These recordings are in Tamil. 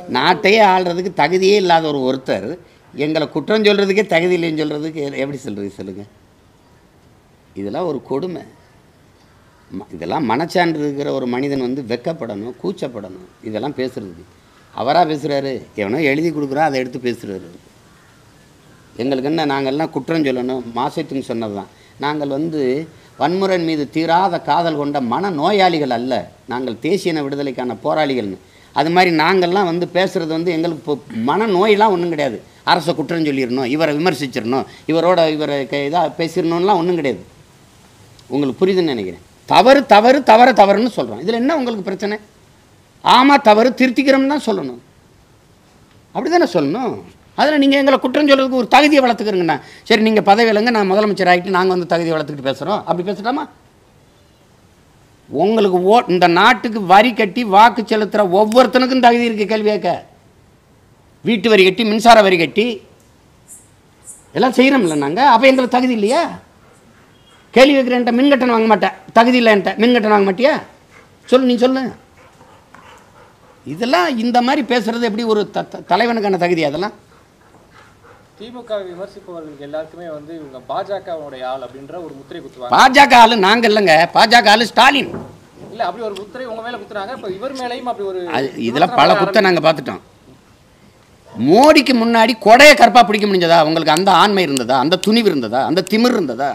நாட்டையே ஆள்றதுக்கு தகுதியே இல்லாத ஒரு ஒருத்தர் எங்களை குற்றம் சொல்கிறதுக்கே தகுதி இல்லைன்னு சொல்கிறதுக்கு எப்படி சொல்கிறது சொல்லுங்கள் இதெல்லாம் ஒரு கொடுமை ம- இதெல்லாம் மனச்சான்று இருக்கிற ஒரு மனிதன் வந்து வெக்கப்படணும் கூச்சப்படணும் இதெல்லாம் பேசுறதுக்கு அவராக பேசுகிறாரு எவனோ எழுதி கொடுக்குறா அதை எடுத்து பேசுகிறாரு எங்களுக்கு என்ன நாங்கள்லாம் குற்றம் சொல்லணும் மாசத்துக்கு சொன்னது தான் நாங்கள் வந்து வன்முறையின் மீது தீராத காதல் கொண்ட மன நோயாளிகள் அல்ல நாங்கள் தேசியன விடுதலைக்கான போராளிகள்னு அது மாதிரி நாங்கள்லாம் வந்து பேசுகிறது வந்து எங்களுக்கு இப்போ மன நோயெலாம் ஒன்றும் கிடையாது அரசை குற்றம் சொல்லிடணும் இவரை விமர்சிச்சிடணும் இவரோட இவரை இதாக பேசிடணும்லாம் ஒன்றும் கிடையாது உங்களுக்கு புரியுதுன்னு நினைக்கிறேன் தவறு தவறு தவறு தவறுன்னு சொல்கிறோம் இதில் என்ன உங்களுக்கு பிரச்சனை ஆமாம் தவறு திருத்திக்கிறோம்னு தான் சொல்லணும் அப்படி தானே சொல்லணும் அதில் நீங்கள் எங்களை குற்றம் சொல்கிறதுக்கு ஒரு தகுதியை வளர்த்துக்கிறீங்கண்ணா சரி நீங்கள் பதவி இல்லைங்க நான் முதலமைச்சர் ஆகிட்டு நாங்கள் வந்து தகுதியை வளர்த்துக்கிட்டு பேசுகிறோம் அப்படி பேசலாமா உங்களுக்கு ஓ இந்த நாட்டுக்கு வரி கட்டி வாக்கு செலுத்துகிற ஒவ்வொருத்தனுக்கும் தகுதி இருக்குது கேள்வி கேட்க வீட்டு வரி கட்டி மின்சார வரி கட்டி எல்லாம் செய்கிறோம்ல நாங்கள் அப்போ எங்களுக்கு தகுதி இல்லையா கேள்வி வைக்கிறேன்ட்ட மின் கட்டணம் வாங்க மாட்டேன் தகுதி இல்லைன்ட்ட மின் கட்டணம் வாங்க மாட்டியா சொல்லு நீ சொல்லு இதெல்லாம் இந்த மாதிரி பேசுறது எப்படி ஒரு த த- தலைவனுக்கான தகுதி அதெல்லாம் திமுக விமர்சிப்பவர்களுக்கு எல்லாருக்குமே வந்து இவங்க பாஜகவுடைய ஆள் அப்படின்ற ஒரு முத்திரை குத்துவாங்க பாஜக ஆளு நாங்கள் இல்லைங்க பாஜக ஆளு ஸ்டாலின் இல்ல அப்படி ஒரு முத்திரை உங்க மேல குத்துறாங்க இப்ப இவர் மேலயும் அப்படி ஒரு அது இதில் விமர்சனம் பல வர குத்தை நாங்கள் பார்த்துட்டோம் மோடிக்கு முன்னாடி கொடையை கற்பா பிடிக்க முடிஞ்சதா உங்களுக்கு அந்த ஆண்மை இருந்ததா அந்த துணிவு இருந்ததா அந்த திமிர் இருந்ததா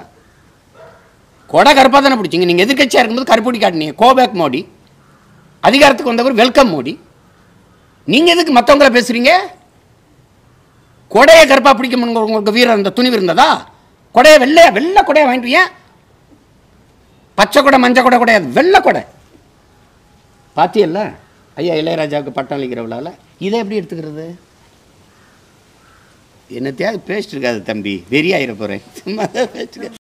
கொடை கருப்பாக தானே பிடிச்சிங்க நீங்கள் எதிர்க்கட்சியாக இருக்கும்போது கருப்பொடி காட்டினீங்க கோபேக் மோடி அதிகாரத்துக்கு வந்தவர் வெல்கம் மோடி நீங்கள் எதுக்கு மற்றவங்கள பேசுகிறீங்க கொடையை கருப்பாக பிடிக்க முடியுங்க உங்களுக்கு வீரர் அந்த துணிவு இருந்ததா கொடையை வெள்ளையா வெள்ளை கொடையை வாங்கிட்டு ஏன் பச்சை கொடை மஞ்சள் கொடை கிடையாது வெள்ளை கொடை பாத்தியல்ல ஐயா இளையராஜாவுக்கு பட்டம் அளிக்கிற விழாவில் இதை எப்படி எடுத்துக்கிறது என்னத்தையாவது பேசிட்டு இருக்காது தம்பி வெறியாயிர போகிறேன் சும்மா தான் பேசிட்டு